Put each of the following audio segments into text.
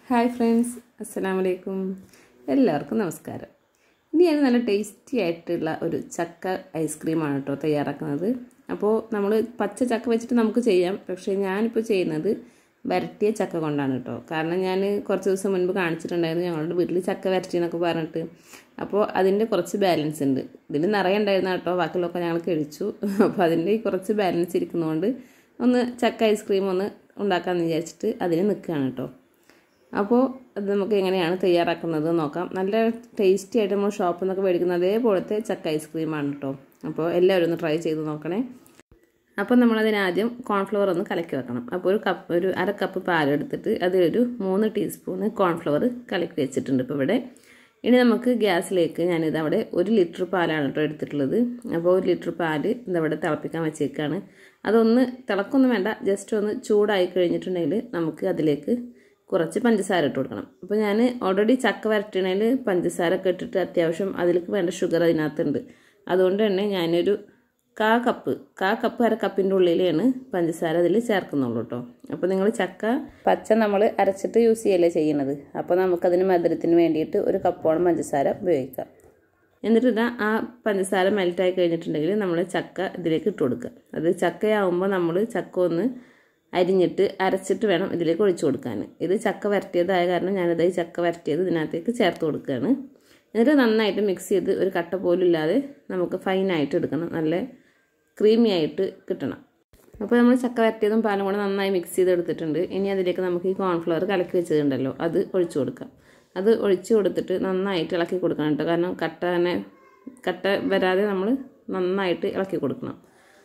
hi friends അസ്സലാമു അലൈക്കും എല്ലാവർക്കും നമസ്കാരം ഇനി ഞാൻ നല്ല ടേസ്റ്റി ആയിട്ടുള്ള ഒരു ചക്ക ഐസ്ക്രീമാണ് കേട്ടോ തയ്യാറാക്കുന്നത് അപ്പോൾ നമ്മൾ പച്ച ചക്ക വെച്ചിട്ട് നമുക്ക് ചെയ്യാം പക്ഷേ ഞാനിപ്പോൾ ചെയ്യുന്നത് വരട്ടിയ ചക്ക കൊണ്ടാണ് കേട്ടോ കാരണം ഞാൻ കുറച്ച് ദിവസം മുൻപ് കാണിച്ചിട്ടുണ്ടായിരുന്നു ഞങ്ങളുടെ വീട്ടിൽ ചക്ക വരട്ടി എന്നൊക്കെ പറഞ്ഞിട്ട് അപ്പോൾ അതിൻ്റെ കുറച്ച് ബാലൻസ് ഉണ്ട് ഇതിൽ നിറയെ ഉണ്ടായിരുന്ന കേട്ടോ ബാക്കിയുള്ളതൊക്കെ ഞങ്ങൾ കഴിച്ചു അപ്പോൾ അതിൻ്റെ ഈ കുറച്ച് ബാലൻസ് ഇരിക്കുന്നതുകൊണ്ട് ഒന്ന് ചക്ക ഐസ്ക്രീം ഒന്ന് ഉണ്ടാക്കാമെന്ന് വിചാരിച്ചിട്ട് അതിന് നിൽക്കുകയാണ് കേട്ടോ അപ്പോൾ അത് നമുക്ക് എങ്ങനെയാണ് തയ്യാറാക്കുന്നത് നോക്കാം നല്ല ടേസ്റ്റി ആയിട്ട് നമ്മൾ ഷോപ്പിൽ നിന്നൊക്കെ മേടിക്കുന്ന അതേപോലത്തെ ചക്ക ഐസ്ക്രീമാണ് കേട്ടോ അപ്പോൾ എല്ലാവരും ഒന്ന് ട്രൈ ചെയ്ത് നോക്കണേ അപ്പോൾ നമ്മളതിനാദ്യം കോൺഫ്ലവർ ഒന്ന് കലക്കി വെക്കണം അപ്പോൾ ഒരു കപ്പ് ഒരു അര കപ്പ് പാലെടുത്തിട്ട് അതിലൊരു മൂന്ന് ടീസ്പൂണ് കോൺഫ്ലവർ കലക്കി വെച്ചിട്ടുണ്ട് ഇപ്പോൾ ഇവിടെ ഇനി നമുക്ക് ഗ്യാസിലേക്ക് ഞാനിത് അവിടെ ഒരു ലിറ്റർ പാലാണ് കേട്ടോ എടുത്തിട്ടുള്ളത് അപ്പോൾ ഒരു ലിറ്റർ പാല് ഇതവിടെ തിളപ്പിക്കാൻ വെച്ചേക്കാണ് അതൊന്ന് തിളക്കൊന്നും വേണ്ട ജസ്റ്റ് ഒന്ന് ചൂടായി കഴിഞ്ഞിട്ടുണ്ടെങ്കിൽ നമുക്ക് അതിലേക്ക് കുറച്ച് പഞ്ചസാര ഇട്ട് കൊടുക്കണം അപ്പോൾ ഞാൻ ഓൾറെഡി ചക്ക വരട്ടണേൽ പഞ്ചസാര ഒക്കെ ഇട്ടിട്ട് അത്യാവശ്യം അതിലേക്ക് വേണ്ട ഷുഗർ അതിനകത്തുണ്ട് അതുകൊണ്ട് തന്നെ ഞാനൊരു കാ കപ്പ് കാ കപ്പ് അര കപ്പിൻ്റെ ഉള്ളിലാണ് പഞ്ചസാര അതിൽ ചേർക്കുന്നുള്ളൂ കേട്ടോ അപ്പോൾ നിങ്ങൾ ചക്ക പച്ച നമ്മൾ അരച്ചിട്ട് യൂസ് ചെയ്യല്ലേ ചെയ്യുന്നത് അപ്പോൾ നമുക്കതിന് മധുരത്തിന് വേണ്ടിയിട്ട് ഒരു കപ്പോളം പഞ്ചസാര ഉപയോഗിക്കാം എന്നിട്ട് ഇതാ ആ പഞ്ചസാര മെൽറ്റായി കഴിഞ്ഞിട്ടുണ്ടെങ്കിൽ നമ്മൾ ചക്ക ഇതിലേക്ക് ഇട്ട് കൊടുക്കുക അത് ചക്കയാവുമ്പോൾ നമ്മൾ ചക്ക ഒന്ന് അരിഞ്ഞിട്ട് അരച്ചിട്ട് വേണം ഇതിലേക്ക് ഒഴിച്ചു കൊടുക്കാൻ ഇത് ചക്ക വരട്ടിയതായ കാരണം ഞാനിത് ഈ ചക്ക വരട്ടിയത് ഇതിനകത്തേക്ക് ചേർത്ത് കൊടുക്കുകയാണ് എന്നിട്ട് നന്നായിട്ട് മിക്സ് ചെയ്ത് ഒരു കട്ട പോലും ഇല്ലാതെ നമുക്ക് ഫൈനായിട്ട് എടുക്കണം നല്ല ക്രീമി ആയിട്ട് കിട്ടണം അപ്പോൾ നമ്മൾ ചക്ക വരട്ടിയതും പാലും കൂടെ നന്നായി മിക്സ് ചെയ്ത് എടുത്തിട്ടുണ്ട് ഇനി അതിലേക്ക് നമുക്ക് ഈ കോൺഫ്ലവർ കലക്കി വെച്ചതുണ്ടല്ലോ അത് ഒഴിച്ചു കൊടുക്കാം അത് ഒഴിച്ചു കൊടുത്തിട്ട് നന്നായിട്ട് ഇളക്കി കൊടുക്കണം കേട്ടോ കാരണം കട്ട തന്നെ കട്ട വരാതെ നമ്മൾ നന്നായിട്ട് ഇളക്കി കൊടുക്കണം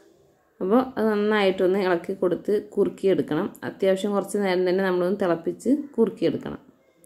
അപ്പോൾ അത് നന്നായിട്ടൊന്ന് ഇളക്കി കൊടുത്ത് കുറുക്കിയെടുക്കണം അത്യാവശ്യം കുറച്ച് നേരം തന്നെ നമ്മളൊന്ന് തിളപ്പിച്ച് കുറുക്കിയെടുക്കണം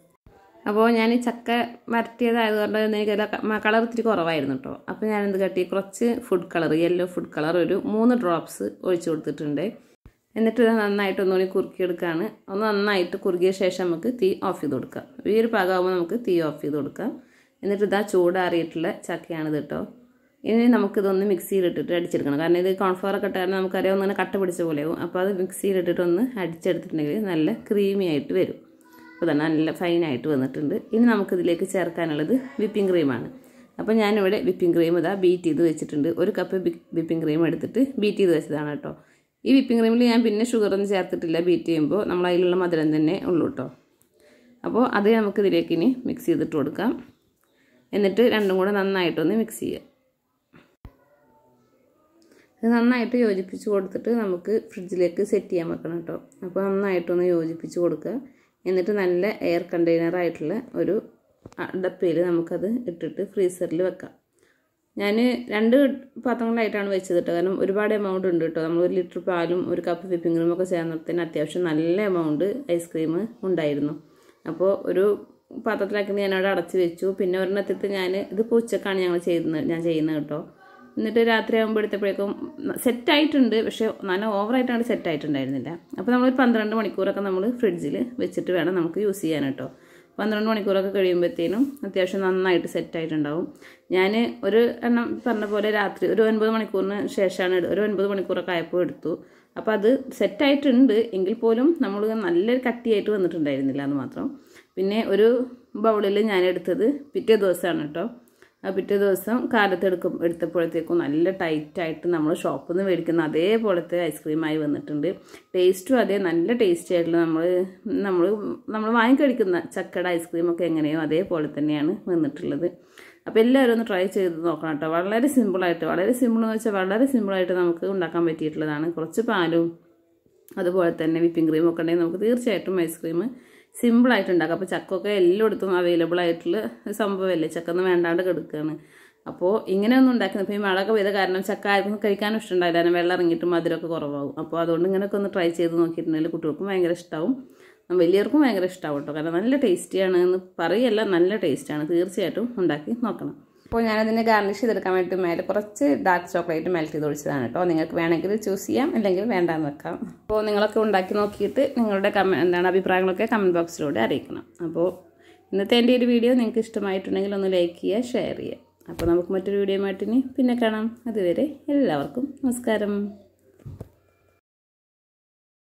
അപ്പോൾ ഞാൻ ഈ ചക്ക വരട്ടിയതായതുകൊണ്ട് എനിക്ക് കളർ ഇത്തിരി കുറവായിരുന്നു കേട്ടോ അപ്പോൾ ഞാൻ എന്ത് കട്ടി കുറച്ച് food colour yellow food colour ഒരു മൂന്ന് ഡ്രോപ്സ് ഒഴിച്ചു കൊടുത്തിട്ടുണ്ട് എന്നിട്ട് ഇത് നന്നായിട്ട് ഒന്നുകൂടി കുറുക്കിയെടുക്കുകയാണ് ഒന്ന് നന്നായിട്ട് കുറുകിയ ശേഷം നമുക്ക് തീ ഓഫ് ചെയ്ത് കൊടുക്കാം ഈ ഒരു പാകമാകുമ്പോൾ നമുക്ക് തീ ഓഫ് ചെയ്ത് കൊടുക്കാം എന്നിട്ട് ഇതാ ചൂടാറിയിട്ടുള്ള ചക്കയാണിത് കേട്ടോ ഇനി നമുക്കിതൊന്ന് മിക്സിയിലിട്ടിട്ട് അടിച്ചെടുക്കണം കാരണം ഇത് കോൺഫ്ലവർ ഒക്കെ ഇട്ടാൽ നമുക്കറിയാം ഒന്നിങ്ങനെ കട്ട പിടിച്ച പോലെയാവും അപ്പോൾ അത് മിക്സിയിലിട്ടിട്ട് ഒന്ന് അടിച്ചെടുത്തിട്ടുണ്ടെങ്കിൽ നല്ല ക്രീമി ആയിട്ട് വരും അപ്പോൾ തന്നെ നല്ല ഫൈനായിട്ട് വന്നിട്ടുണ്ട് ഇനി നമുക്കിതിലേക്ക് ചേർക്കാനുള്ളത് വിപ്പിംഗ് ക്രീമാണ് അപ്പോൾ ഞാനിവിടെ വിപ്പിംഗ് ക്രീം ഇതാ ബീറ്റ് ചെയ്ത് വെച്ചിട്ടുണ്ട് ഒരു കപ്പ് വിപ്പിംഗ് ക്രീം എടുത്തിട്ട് ബീറ്റ് ചെയ്ത് വെച്ചതാണ് കേട്ടോ ഈ വിപ്പിംഗ് ക്രീമിൽ ഞാൻ പിന്നെ ഷുഗറൊന്നും ചേർത്തിട്ടില്ല ബീറ്റ് ചെയ്യുമ്പോൾ നമ്മൾ അതിലുള്ള മധുരം തന്നെ ഉള്ളൂ കേട്ടോ അപ്പോൾ അത് നമുക്കിതിലേക്ക് ഇനി മിക്സ് ചെയ്തിട്ട് കൊടുക്കാം എന്നിട്ട് രണ്ടും കൂടെ നന്നായിട്ടൊന്ന് മിക്സ് ചെയ്യുക ഇത് നന്നായിട്ട് യോജിപ്പിച്ച് കൊടുത്തിട്ട് നമുക്ക് ഫ്രിഡ്ജിലേക്ക് സെറ്റ് ചെയ്യാൻ വെക്കണം കേട്ടോ അപ്പോൾ നന്നായിട്ടൊന്ന് യോജിപ്പിച്ച് കൊടുക്കുക എന്നിട്ട് നല്ല എയർ കണ്ടെയ്നർ ആയിട്ടുള്ള ഒരു ഡപ്പയിൽ നമുക്കത് ഇട്ടിട്ട് ഫ്രീസറിൽ വെക്കാം ഞാൻ രണ്ട് പാത്രങ്ങളായിട്ടാണ് വെച്ചത് കേട്ടോ കാരണം ഒരുപാട് എമൗണ്ട് ഉണ്ട് കേട്ടോ നമ്മൾ ഒരു ലിറ്റർ പാലും ഒരു കപ്പ് വിപ്പിംഗ് ക്രീമും ഒക്കെ ചേർന്നതിന് അത്യാവശ്യം നല്ല എമൗണ്ട് ഐസ്ക്രീം ഉണ്ടായിരുന്നു അപ്പോൾ ഒരു പാത്രത്തിലാക്കി ഞാൻ അവിടെ അടച്ച് വെച്ചു പിന്നെ ഒരെണ്ണത്തിൽ ഞാൻ ഇത് ഉച്ചക്കാണ് ഞങ്ങൾ ചെയ്യുന്നത് ഞാൻ ചെയ്യുന്നത് കേട്ടോ എന്നിട്ട് രാത്രി ആകുമ്പോൾ എടുത്തപ്പോഴേക്കും സെറ്റായിട്ടുണ്ട് പക്ഷേ നല്ല ഓവറായിട്ടാണ് സെറ്റായിട്ടുണ്ടായിരുന്നില്ല അപ്പോൾ നമ്മളൊരു പന്ത്രണ്ട് മണിക്കൂറൊക്കെ നമ്മൾ ഫ്രിഡ്ജിൽ വെച്ചിട്ട് വേണം നമുക്ക് യൂസ് ചെയ്യാൻ കേട്ടോ പന്ത്രണ്ട് മണിക്കൂറൊക്കെ കഴിയുമ്പോഴത്തേനും അത്യാവശ്യം നന്നായിട്ട് സെറ്റായിട്ടുണ്ടാവും ഞാൻ ഒരു എണ്ണം പറഞ്ഞ പോലെ രാത്രി ഒരു ഒൻപത് മണിക്കൂറിന് ശേഷമാണ് ഒരു ഒൻപത് മണിക്കൂറൊക്കെ ആയപ്പോൾ എടുത്തു അപ്പോൾ അത് സെറ്റായിട്ടുണ്ട് എങ്കിൽ പോലും നമ്മൾ നല്ലൊരു കട്ടിയായിട്ട് വന്നിട്ടുണ്ടായിരുന്നില്ല എന്ന് മാത്രം പിന്നെ ഒരു ബൗളിൽ ഞാൻ എടുത്തത് പിറ്റേ ദിവസമാണ് കേട്ടോ ആ പിറ്റേ ദിവസം കാലത്ത് എടുക്കും എടുത്തപ്പോഴത്തേക്കും നല്ല ടൈറ്റായിട്ട് നമ്മൾ ഷോപ്പിൽ നിന്ന് മേടിക്കുന്ന അതേപോലത്തെ ഐസ്ക്രീമായി വന്നിട്ടുണ്ട് ടേസ്റ്റും അതേ നല്ല ടേസ്റ്റി ആയിട്ടുള്ള നമ്മൾ നമ്മൾ നമ്മൾ വാങ്ങിക്കഴിക്കുന്ന ചക്കയുടെ ഐസ്ക്രീമൊക്കെ എങ്ങനെയോ അതേപോലെ തന്നെയാണ് വന്നിട്ടുള്ളത് അപ്പോൾ എല്ലാവരും ഒന്ന് ട്രൈ ചെയ്ത് നോക്കണം കേട്ടോ വളരെ സിമ്പിളായിട്ട് വളരെ സിമ്പിൾ എന്ന് വെച്ചാൽ വളരെ സിമ്പിളായിട്ട് നമുക്ക് ഉണ്ടാക്കാൻ പറ്റിയിട്ടുള്ളതാണ് കുറച്ച് പാലും അതുപോലെ തന്നെ വിപ്പിംഗ് ക്രീമും ഒക്കെ ഉണ്ടെങ്കിൽ നമുക്ക് തീർച്ചയായിട്ടും ഐസ്ക്രീം സിമ്പിളായിട്ട് ഉണ്ടാക്കാം അപ്പോൾ ചക്കൊക്കെ എല്ലായിടത്തും അവൈലബിൾ ആയിട്ടുള്ള സംഭവമല്ലേ ചക്ക ഒന്നും വേണ്ടാണ്ട് കിടക്കുകയാണ് അപ്പോൾ ഇങ്ങനെയൊന്നും ഉണ്ടാക്കുന്നത് ഇപ്പോൾ ഈ മഴയൊക്കെ പെയ്ത കാരണം ചക്ക ആർക്കും കഴിക്കാനും ഇഷ്ടമുണ്ടായില്ല കാരണം വെള്ളം ഇറങ്ങിയിട്ട് മധുരമൊക്കെ കുറവാകും അപ്പോൾ അതുകൊണ്ട് ഇങ്ങനെയൊക്കെ ഒന്ന് ട്രൈ ചെയ്ത് നോക്കിയിട്ടുണ്ടെങ്കിൽ കുട്ടികൾക്കും ഭയങ്കര ഇഷ്ടമാവും വലിയവർക്കും ഭയങ്കര ഇഷ്ടമാവും കേട്ടോ കാരണം നല്ല ടേസ്റ്റിയാണ് എന്ന് പറയല്ല നല്ല ടേസ്റ്റാണ് തീർച്ചയായിട്ടും ഉണ്ടാക്കി നോക്കണം അപ്പോൾ ഞാനതിനെ ഗാർണിഷ് ചെയ്തെടുക്കാൻ വേണ്ടി മേലെ കുറച്ച് ഡാർക്ക് ചോക്ലേറ്റ് മെൽറ്റ് ചെയ്ത് ഒഴിച്ചതാണ് കേട്ടോ നിങ്ങൾക്ക് വേണമെങ്കിൽ ചൂസ് ചെയ്യാം അല്ലെങ്കിൽ വേണ്ടാന്ന് വെക്കാം അപ്പോൾ നിങ്ങളൊക്കെ ഉണ്ടാക്കി നോക്കിയിട്ട് നിങ്ങളുടെ കമ എന്താണ് അഭിപ്രായങ്ങളൊക്കെ കമൻറ്റ് ബോക്സിലൂടെ അറിയിക്കണം അപ്പോൾ ഇന്നത്തെ എൻ്റെ ഒരു വീഡിയോ നിങ്ങൾക്ക് ഇഷ്ടമായിട്ടുണ്ടെങ്കിൽ ഒന്ന് ലൈക്ക് ചെയ്യുക ഷെയർ ചെയ്യുക അപ്പോൾ നമുക്ക് മറ്റൊരു വീഡിയോ ആയിട്ട് ഇനി പിന്നെ കാണാം അതുവരെ എല്ലാവർക്കും നമസ്കാരം